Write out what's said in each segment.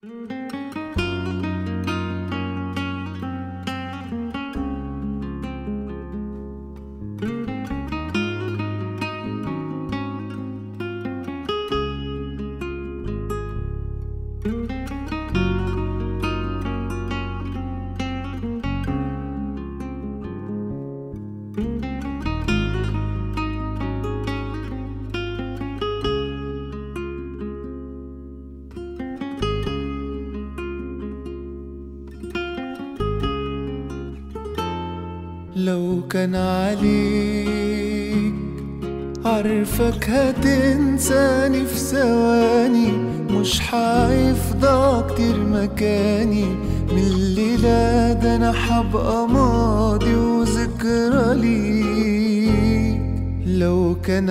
لو كان عليك عارفك هتنساني في ثواني مش هيفضى كتير مكاني من الليلة ده أنا حبقى ماضي وذكرى ليك لو كان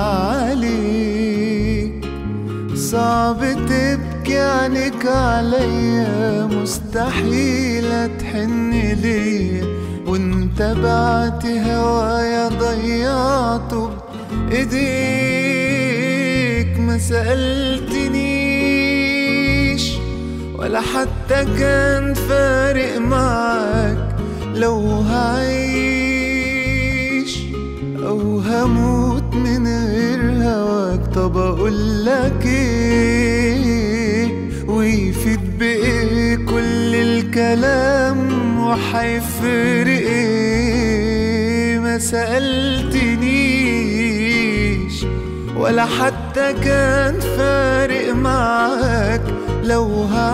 عليك صعب تبكي عينك عليا مستحيل تحن ليا وانت بعت هوايا ضيعته بايديك ما سألتنيش ولا حتى كان فارق معاك لو هعيش او هموت من غير هواك طب اقول لك ايه ويفيد بايه كل الكلام وحيفرق ايه ما سألتنيش ولا حتى كان فارق معاك لو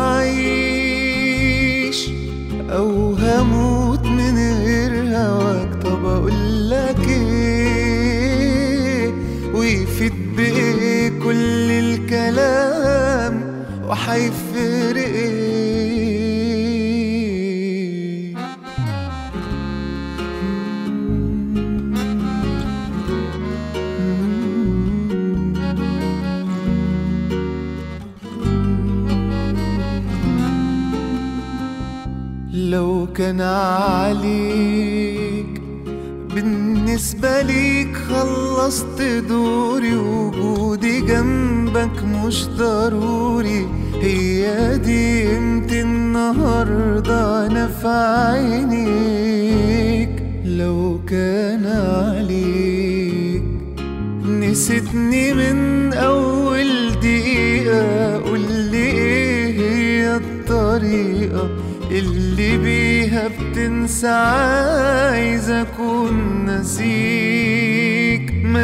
هعيش او هموت من غير هواك طب اقول لك ايه ويفيد بايه كل الكلام وحيفرق ايه لو كان عليك بالنسبة ليك خلصت دوري وجودي جنبك مش ضروري هي دي قيمة النهاردة أنا في عينيك لو كان عليك نسيتني من أول دقيقة قولي إيه هي الطريقة اللي بيها بتنسى عايز اكون نسيك ما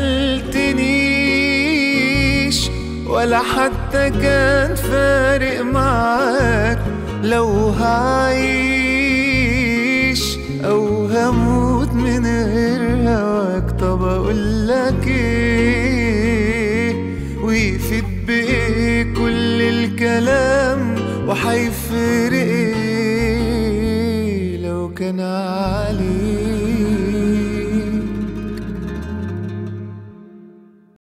سألتنيش ولا حتى كان فارق معاك لو هعيش او هموت من غير هواك طب اقول لك ايه ويفيد بايه كل الكلام وحيفرق ايه لو كان عليك